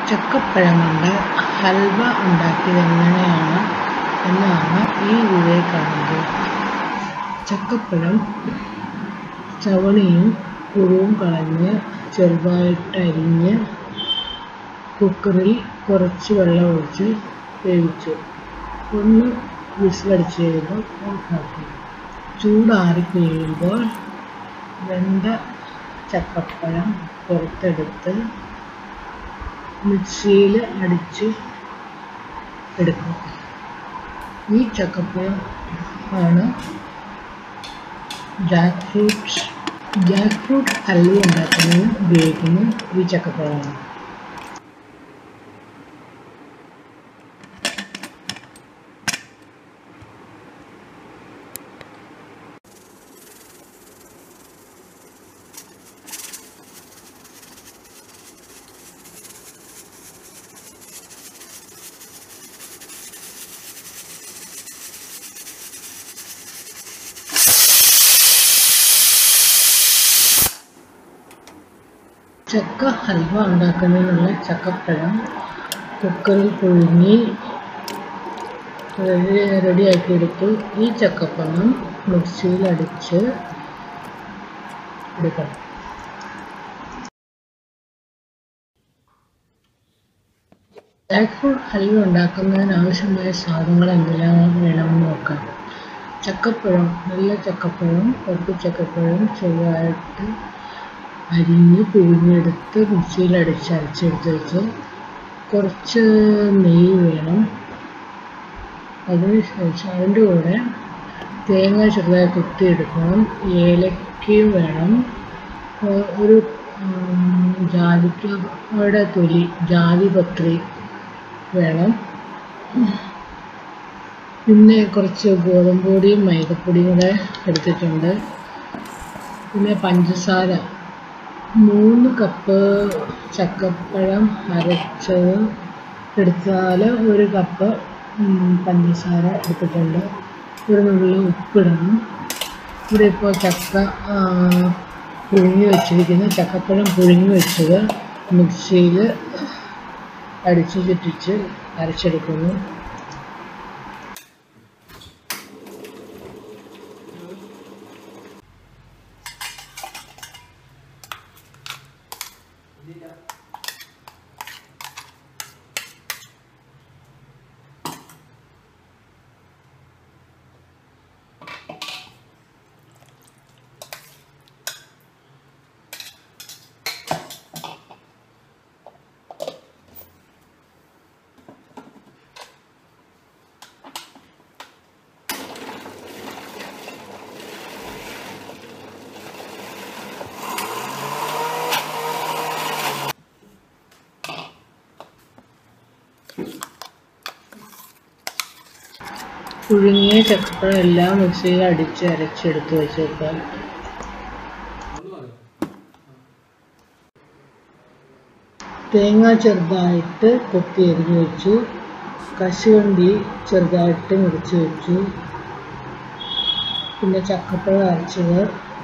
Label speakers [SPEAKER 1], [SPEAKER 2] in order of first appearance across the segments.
[SPEAKER 1] ചക്കപ്പഴം കൊണ്ട് ഹൽവ ഉണ്ടാക്കിയത് എങ്ങനെയാണ് എന്നാണ് ഈ വീഡിയോയിൽ കാണുന്നത് ചക്കപ്പഴം ചവണിയും പുഴുവും കളഞ്ഞ് ചെറുതായിട്ട് അരിഞ്ഞ് കുക്കറിൽ കുറച്ച് വെള്ളം ഒഴിച്ച് വേവിച്ചു ഒന്ന് വിസിലടിച്ച് കഴിയുമ്പോൾ ഓഫാക്കി ചൂടാറി കഴിയുമ്പോൾ വെന്ത ചക്കപ്പഴം പുറത്തെടുത്ത് മിക്സിയിൽ അടിച്ച് എടുക്കും ഈ ചക്കപ്പഴം ആണ് jack fruit jack fruit halwa ഉണ്ടാക്കുന്നതിന് ഉപയോഗിക്കുന്ന ഈ ചക്കപ്പഴമാണ് ചക്ക ഹൽവ ഉണ്ടാക്കുന്നതിനുള്ള ചക്കപ്പഴം കുക്കറിൽ പുഴുങ്ങി റെഡി റെഡിയാക്കിയെടുത്തു ഈ ചക്കപ്പഴം മിക്സിയിൽ അടിച്ച് എടുക്കണം ജാക്ക് ഫ്രൂട്ട് ഹൽവ ഉണ്ടാക്കുന്നതിന് ആവശ്യമായ സാധനങ്ങൾ എന്തെല്ലാം വേണമെന്ന് നോക്കാം ചക്കപ്പഴം നല്ല ചക്കപ്പഴം കുറച്ച് ചക്കപ്പഴം ചെറുതായിട്ട് അരിഞ്ഞ് പിഴിഞ്ഞെടുത്ത് മിക്സിയിൽ അടിച്ച് അരച്ചെടുത്ത് വെച്ച് കുറച്ച് നെയ്യ് വേണം അതിന് ശേഷം അതിൻ്റെ കൂടെ തേങ്ങ ചെറുതായി കുത്തിയെടുക്കണം ഏലക്കയും വേണം ഒരു ജാതിക്കയുടെ തൊലി ജാതിപത്രി വേണം പിന്നെ കുറച്ച് ഗോതമ്പ് പൊടിയും മൈദപ്പൊടിയും കൂടെ എടുത്തിട്ടുണ്ട് പിന്നെ പഞ്ചസാര മൂന്ന് കപ്പ് ചക്കപ്പഴം അരച്ചത് എടുത്താൽ ഒരു കപ്പ് പഞ്ചസാര എടുത്തിട്ടുണ്ട് ഒരു നുള്ളി ഉപ്പിടണം ഇവിടെ ഇപ്പോൾ ചക്ക പുഴുങ്ങി വെച്ചിരിക്കുന്ന ചക്കപ്പഴം പുഴുങ്ങി വെച്ചത് മിക്സിയിൽ അടിച്ച് ചുറ്റിച്ച് അരച്ചെടുക്കുന്നു പുഴുങ്ങിയ ചക്കപ്പഴം എല്ലാം മിക്സിയിൽ അടിച്ച് അരച്ചെടുത്ത് വെച്ചേക്കാം തേങ്ങ ചെറുതായിട്ട് കൊത്തി എരിഞ്ഞ് വെച്ചു കശുവണ്ടി ചെറുതായിട്ട് മുറിച്ച് വെച്ചു പിന്നെ ചക്കപ്പഴം അരച്ചത്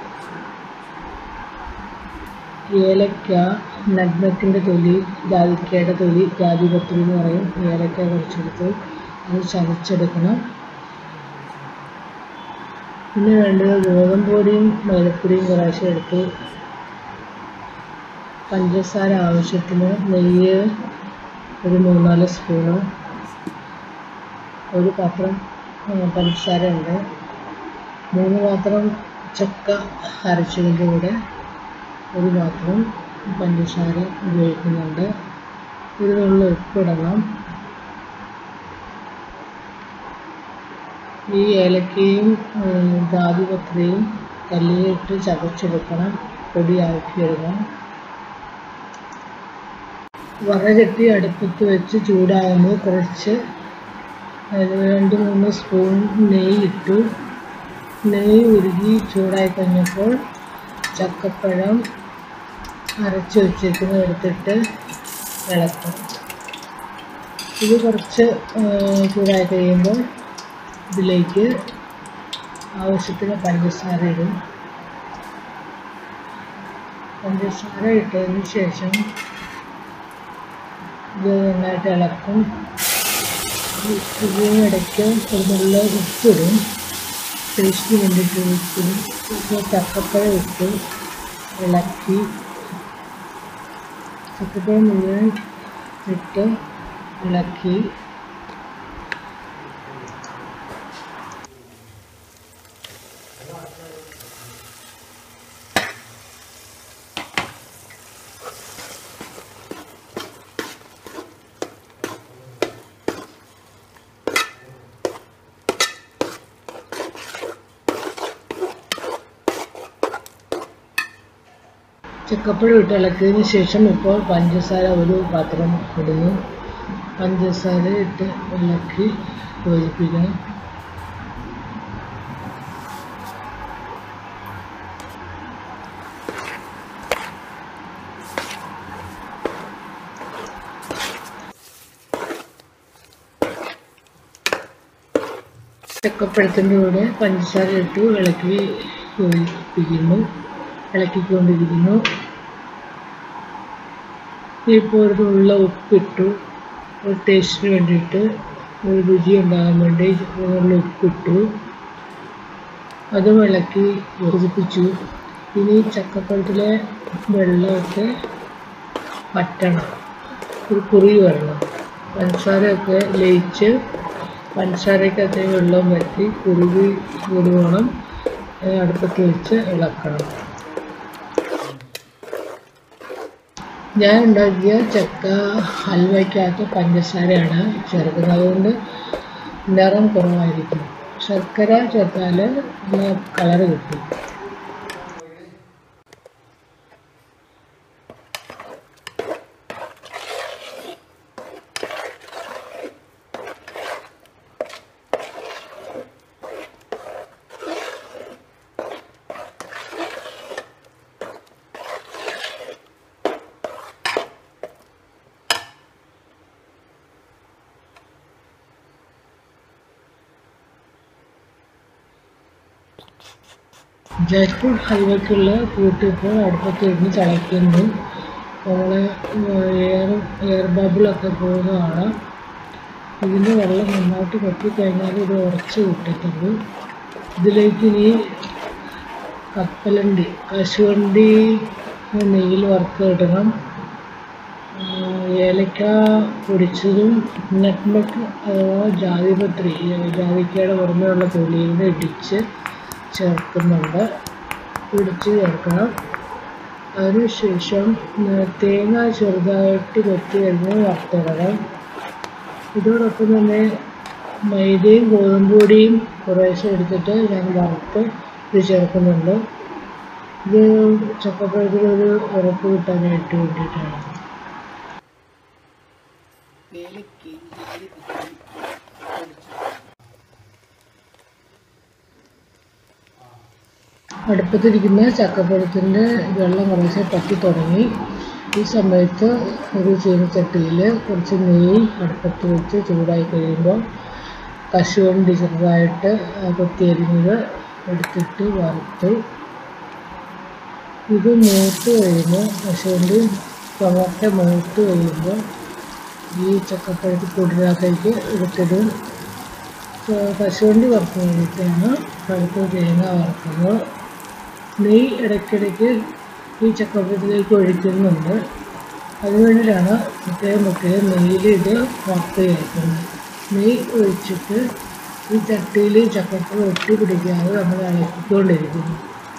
[SPEAKER 1] ഏലക്ക നഗ്നക്കിൻ്റെ തൊലി ജാതിക്കയുടെ തൊലി ജാതിപത്രി എന്ന് പറയും ഏലക്ക കുറച്ചെടുത്ത് അത് ചതച്ചെടുക്കണം പിന്നെ വേണ്ടത് ഗോതമ്പ് പൊടിയും മൈദപ്പൊടിയും കുറേശ്ശെ എടുത്ത് പഞ്ചസാര ആവശ്യത്തിന് നെയ്യ് ഒരു മൂന്നാല് സ്പൂണ് ഒരു പാത്രം പഞ്ചസാര ഉണ്ട് മൂന്ന് പാത്രം ചക്ക അരച്ചതിൻ്റെ കൂടെ ഒരു പാത്രം പഞ്ചസാര ഉപയോഗിക്കുന്നുണ്ട് ഒരു നുള്ളി ഉപ്പിടണം ഈ ഏലക്കയും ജാതിപത്രിയും കല്ലിലിട്ട് ചതച്ചെടുക്കണം പൊടിയാക്കിയെടുക്കണം വറചട്ടി അടുപ്പത്ത് വെച്ച് ചൂടാകുമ്പോൾ കുറച്ച് രണ്ട് മൂന്ന് സ്പൂൺ നെയ്യ് ഇട്ടു നെയ്യ് ഉരുകി ചൂടായി കഴിഞ്ഞപ്പോൾ ചക്കപ്പഴം അരച്ച് വെച്ചേക്കുന്നത് എടുത്തിട്ട് ഇളക്കും ഇത് കുറച്ച് ചൂടായി കഴിയുമ്പോൾ ഇതിലേക്ക് ആവശ്യത്തിന് പഞ്ചസാര ഇടും പഞ്ചസാര ഇട്ടതിന് ശേഷം ഇത് നന്നായിട്ട് ഇളക്കും ഇതിനിടയ്ക്ക് ഒരു നല്ല ഉപ്പിടും ടേസ്റ്റിന് വേണ്ടിയിട്ട് ഉപ്പിടും ഇപ്പോൾ ചക്കപ്പഴം ഇട്ട് ഇളക്കി ചക്കപ്പഴം മുഴുവൻ ഇട്ട് ഇളക്കി ചക്കപ്പഴം ഇട്ട് ഇളക്കിയതിന് ശേഷം ഇപ്പോൾ പഞ്ചസാര ഒരു പാത്രം ഇടുന്നു പഞ്ചസാര ഇട്ട് ഇളക്കി യോജിപ്പിക്കണം ചക്കപ്പഴത്തിൻ്റെ കൂടെ പഞ്ചസാര ഇട്ട് ഇളക്കി യോജിപ്പിക്കുന്നു ഇളക്കിക്കൊണ്ടിരിക്കുന്നു ഇപ്പോൾ ഒരു ഉള്ള ഉപ്പിട്ടു ഒരു ടേസ്റ്റിന് വേണ്ടിയിട്ട് ഒരു രുചി ഉണ്ടാകാൻ വേണ്ടി ഉള്ള ഉപ്പിട്ടു അതും ഇളക്കി യോജിപ്പിച്ചു ഇനി ചക്കപ്പഴത്തിലെ വെള്ളമൊക്കെ വറ്റണം ഒരു കുറി വരണം പഞ്ചസാരയൊക്കെ ലയിച്ച് പഞ്ചസാരയ്ക്കകത്ത് വെള്ളം വറ്റി കുറുകി കൂടുവോണം അടുപ്പത്ത് വെച്ച് ഇളക്കണം ഞാൻ ഉണ്ടാക്കിയ ചക്ക ഹൽവയ്ക്കകത്ത് പഞ്ചസാരയാണ് ചേർക്കുന്നത് അതുകൊണ്ട് നിറം കുറവായിരിക്കും ശർക്കര ചേർത്താൽ നല്ല കളറ് കിട്ടും ജാക്ക് ഫ്രൂട്ട് ഹൽവയ്ക്കുള്ള കൂട്ട് ഇപ്പോൾ അടുപ്പത്ത് ഇരുന്ന് തിളയ്ക്കുന്നു നമ്മൾ എയർ എയർ ബബിളൊക്കെ പോകുന്നതാണ് ഇതിൻ്റെ വെള്ളം നന്നായിട്ട് വറ്റിക്കഴിഞ്ഞാൽ ഇത് ഉറച്ച് കിട്ടത്തുള്ളൂ ഇതിലേക്ക് ഇനി കപ്പലണ്ടി കശുവണ്ടി നെയ്യിൽ വറുത്തിടണം ഏലക്ക പൊടിച്ചതും നട്ട്മക്ക് അഥവാ ജാതിപത്രി ജാതിക്കയുടെ പുറമെയുള്ള തൊലിയിൽ നിന്ന് ഇടിച്ച് ചേർക്കുന്നുണ്ട് ഇടിച്ച് ചേർക്കണം അതിനുശേഷം തേങ്ങ ചെറുതായിട്ട് കൊത്തി കഴിഞ്ഞ് വറുത്തിടണം ഇതോടൊപ്പം തന്നെ മൈദയും ഗോതമ്പ് പൊടിയും കുറേശ്ശെ എടുത്തിട്ട് ഞാൻ വറുത്ത് ഇത് ചേർക്കുന്നുണ്ട് ഇത് ചക്കപ്പഴത്തിനൊരു ഉറപ്പ് കിട്ടാനായിട്ട് വേണ്ടിയിട്ടാണ് അടുപ്പത്തിരിക്കുന്ന ചക്കപ്പഴത്തിൻ്റെ വെള്ളം കുറേശ്ശെ പറ്റി തുടങ്ങി ഈ സമയത്ത് ഒരു ചീനച്ചട്ടിയിൽ കുറച്ച് നെയ്യ് അടുപ്പത്ത് വെച്ച് ചൂടായി കഴിയുമ്പോൾ കശുവണ്ടി ചെറുതായിട്ട് കൊത്തിയരിഞ്ഞത് എടുത്തിട്ട് വറുത്തു ഇത് മൂത്ത് കഴിയുമ്പോൾ കശുവണ്ടി ടൊമാറ്റോ മൂത്ത് കഴിയുമ്പോൾ ഈ ചക്കപ്പഴത്ത് പൊടിനകത്തേക്ക് എടുത്തിടും കശുവണ്ടി വറുത്ത് കഴിഞ്ഞിട്ടാണ് കറുത്ത തേങ്ങ വറുക്കുന്നത് നെയ്യ് ഇടയ്ക്കിടയ്ക്ക് ഈ ചക്കപ്പഴത്തിലേക്ക് ഒഴിക്കുന്നുണ്ട് അതുവേണ്ടിയിട്ടാണ് പ്രത്യേകം പ്രത്യേകം നെയ്യിൽ ഇത് വറുത്ത് ചേർക്കുന്നത് നെയ്യ് ഒഴിച്ചിട്ട് ഈ ചട്ടിയിൽ ചക്കപ്പഴം ഒട്ടി പിടിക്കാതെ നമ്മൾ ഇളക്കിക്കൊണ്ടിരിക്കുന്നു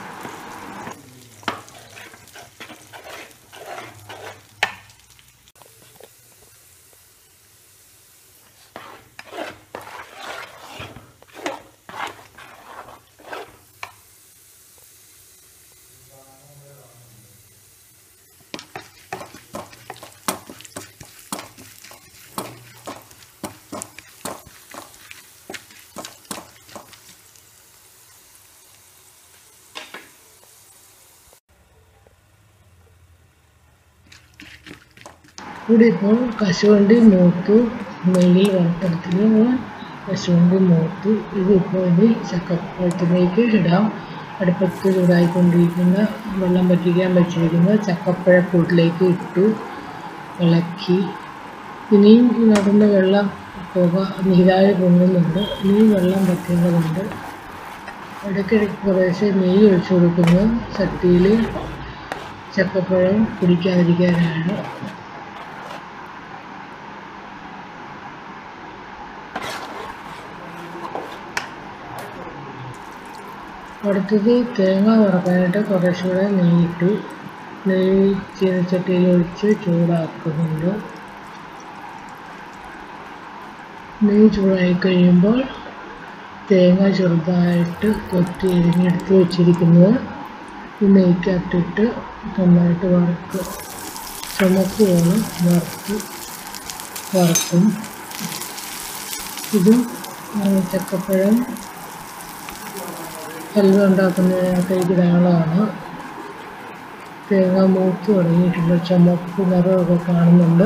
[SPEAKER 1] ഇവിടെ ഇപ്പോൾ കശുവണ്ടി മൂത്തു നെയ്യിൽ വറുത്തെടുത്തിന് കശുവണ്ടി മൂത്തു ഇതിപ്പോൾ ഇനി ചക്കപ്പഴത്തിലേക്ക് ഇടാം അടുപ്പത്ത് ചൂടായിക്കൊണ്ടിരിക്കുന്ന വെള്ളം വറ്റിക്കാൻ വെച്ചിരിക്കുന്ന ചക്കപ്പഴക്കൂട്ടിലേക്ക് ഇട്ടു ഇളക്കി ഇനിയും ഇതിനകത്തുനിന്ന് വെള്ളം പുക നീരാവി പൊങ്ങുന്നുണ്ട് ഇനിയും വെള്ളം വറ്റേണ്ടതുണ്ട് ഇടയ്ക്കിടയ്ക്ക് കുറേശ്ശെ നെയ്യ് ഒഴിച്ചു കൊടുക്കുന്നു ചട്ടിയിൽ ചക്കപ്പഴം പിടിക്കാതിരിക്കാനാണ് അടുത്തത് തേങ്ങ വറക്കാനായിട്ട് കുറേശ്ശൂടെ നെയ്യിട്ടു നെയ്യ് ചീനച്ചട്ടിയിൽ ഒഴിച്ച് ചൂടാക്കുന്നുണ്ട് നെയ്യ് ചൂടായി കഴിയുമ്പോൾ തേങ്ങ ചെറുതായിട്ട് കൊത്തി എരിഞ്ഞെടുത്ത് വെച്ചിരിക്കുന്നത് ഈ നെയ്ക്കകത്തിട്ട് നന്നായിട്ട് വറുക്കുക ചുമക്കുവോളം വറുത്ത് വറുക്കും ഇതും ചക്കപ്പഴം ഹൽവ ഉണ്ടാക്കുന്നതിനകത്തേക്ക് ധാരാളമാണ് തേങ്ങ മൂത്ത് തുടങ്ങിയിട്ടുണ്ട് ചുമപ്പ് നിറമൊക്കെ കാണുന്നുണ്ട്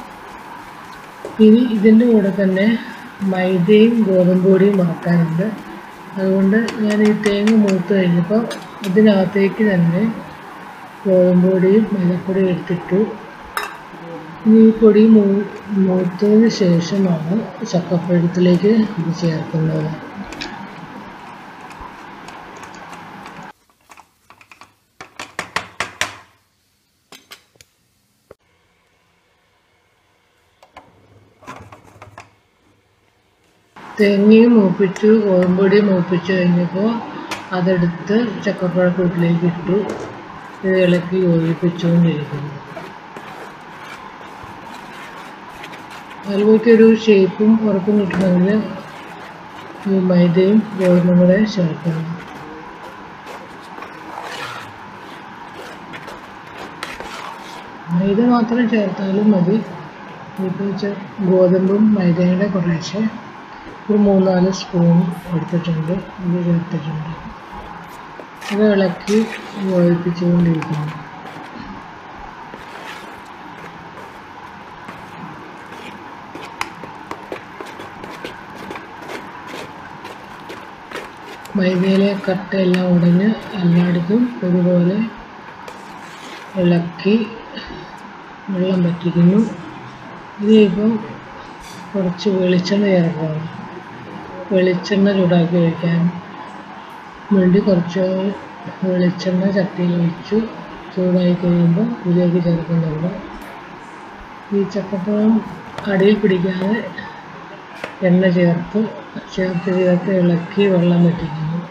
[SPEAKER 1] ഇനി ഇതിൻ്റെ കൂടെ തന്നെ മൈദയും ഗോതമ്പ് പൊടിയും വറക്കാനുണ്ട് അതുകൊണ്ട് ഞാൻ ഈ തേങ്ങ മൂത്ത് കഴിഞ്ഞപ്പോൾ ഇതിനകത്തേക്ക് തന്നെ ഗോതമ്പ് പൊടിയും മൈദപ്പൊടിയും എടുത്തിട്ടു ഇനി ഈ പൊടി മൂ മൂത്തതിന് ശേഷമാണ് ചക്കപ്പഴത്തിലേക്ക് ഇത് ചേർക്കുന്നത് തേങ്ങയും മൂപ്പിച്ചു ഗോതമ്പൊടിയും മൂപ്പിച്ച് കഴിഞ്ഞപ്പോൾ അതെടുത്ത് ചക്കപ്പഴക്കൂട്ടിലേക്ക് ഇട്ടു ഇത് ഇളക്കി യോജിപ്പിച്ചുകൊണ്ടിരിക്കുന്നു ഹൽവയ്ക്കൊരു ഷേപ്പും ഉറപ്പും കിട്ടണമെങ്കിൽ ഈ മൈദയും ഗോതമ്പും കൂടെ ചേർക്കണം മൈദ മാത്രം ചേർത്താലും മതി ഇപ്പോൾ ഗോതമ്പും മൈദയുടെ കുറേശ്ശെ ഒരു മൂന്നാല് സ്പൂൺ എടുത്തിട്ടുണ്ട് ഇത് ചേർത്തിട്ടുണ്ട് അത് ഇളക്കി യോജിപ്പിച്ചുകൊണ്ടിരിക്കുന്നു മൈദയിലെ കട്ടയെല്ലാം ഉടഞ്ഞ് എല്ലായിടത്തും ഒരുപോലെ ഇളക്കി വെള്ളം വറ്റിക്കുന്നു ഇനിയിപ്പം കുറച്ച് വെളിച്ചെണ്ണ ചേർക്കണം വെളിച്ചെണ്ണ ചൂടാക്കി ഒഴിക്കാൻ വേണ്ടി കുറച്ച് വെളിച്ചെണ്ണ ചട്ടിയിൽ ഒഴിച്ചു ചൂടായി കഴിയുമ്പോൾ ഇതിലേക്ക് ചേർക്കുന്നുണ്ട് ഈ ചക്കപ്പഴം അടിയിൽ പിടിക്കാതെ എണ്ണ ചേർത്ത് ചേർത്ത് ചേർത്ത് ഇളക്കി വെള്ളം വറ്റിക്കുന്നു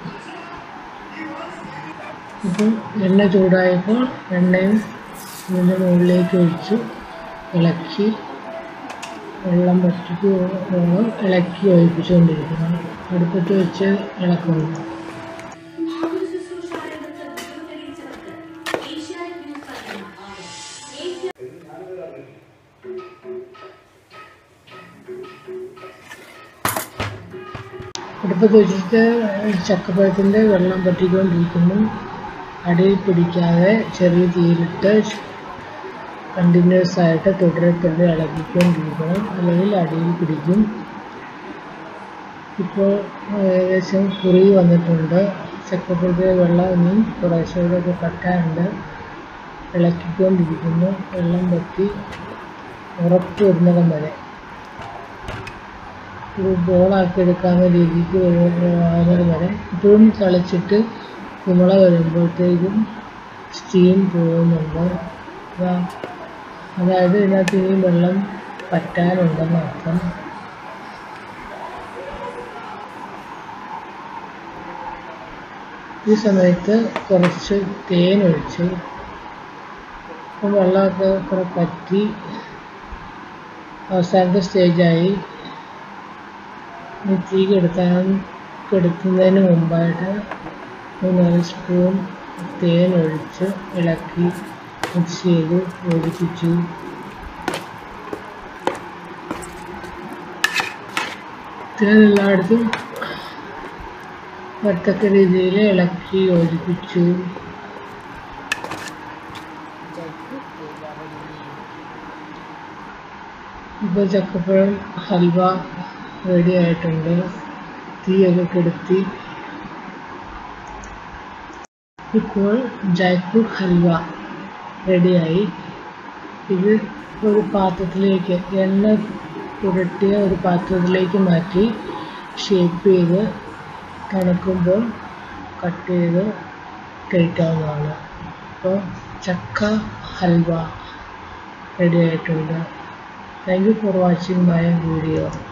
[SPEAKER 1] ഇപ്പം എണ്ണ ചൂടായപ്പോൾ എണ്ണയും ഇതിൻ്റെ മുകളിലേക്ക് ഒഴിച്ചു ഇളക്കി വെള്ളം വറ്റിക്കുവോളം ഇളക്കി ഒഴിപ്പിച്ചുകൊണ്ടിരിക്കുന്നു അടുപ്പത്ത് വെച്ച് ഇളക്കുന്നു അടുപ്പത്ത് വെച്ചിട്ട് ചക്കപ്പഴത്തിൻ്റെ വെള്ളം വറ്റിക്കൊണ്ടിരിക്കുന്നു അടിയിൽ പിടിക്കാതെ ചെറിയ തീയിലിട്ട് കണ്ടിന്യൂസ് ആയിട്ട് തുടരെ തുടരെ ഇളക്കിക്കൊണ്ടിരിക്കണം അല്ലെങ്കിൽ അടിയിൽ പിടിക്കും ഇപ്പോൾ ഏകദേശം കുറി വന്നിട്ടുണ്ട് ചക്കപ്പഴത്തിലെ വെള്ളം ഇനിയും കുറേശ്ശേയൊക്കെ പറ്റാനുണ്ട് ഇളക്കിക്കൊണ്ടിരിക്കുന്നു വെള്ളം വറ്റി ഉറപ്പ് വരുന്നിടം വരെ ഒരു ബോളാക്കി എടുക്കാവുന്ന രീതിക്ക് ആകുന്നത് വരെ ഇപ്പോഴും തളിച്ചിട്ട് കുമള വരുമ്പോഴത്തേക്കും സ്റ്റീം പോകുന്നുണ്ട് അതായത് ഇതിനകത്ത് ഇനിയും വെള്ളം പറ്റാനുണ്ടെന്ന് അർത്ഥം ഈ സമയത്ത് കുറച്ച് തേൻ ഒഴിച്ചു അപ്പം വെള്ളമൊക്കെ കുറെ പറ്റി അവസാനത്തെ സ്റ്റേജായി തീ കെടുത്താൻ കെടുത്തുന്നതിന് മുമ്പായിട്ട് മൂന്നാല് സ്പൂൺ തേൻ ഒഴിച്ച് ഇളക്കി മിക്സ് ചെയ്ത് യോജിപ്പിച്ചു തേൻ എല്ലായിടത്തും വരത്തക്ക രീതിയിൽ ഇളക്കി യോജിപ്പിച്ചു ഇപ്പോൾ ചക്കപ്പഴം ഹൽവ റെഡി ആയിട്ടുണ്ട് തീയൊക്കെ കെടുത്തി ഇപ്പോൾ ജയ്പൂർ ഹൽവ റെഡിയായി ഇത് ഒരു പാത്രത്തിലേക്ക് എണ്ണ പുരട്ടിയ ഒരു പാത്രത്തിലേക്ക് മാറ്റി ഷേപ്പ് ചെയ്ത് തണുക്കുമ്പോൾ കട്ട് ചെയ്ത് കഴിക്കാവുന്നതാണ് അപ്പോൾ ചക്ക ഹൽവ റെഡി ആയിട്ടുണ്ട് thank you for watching my video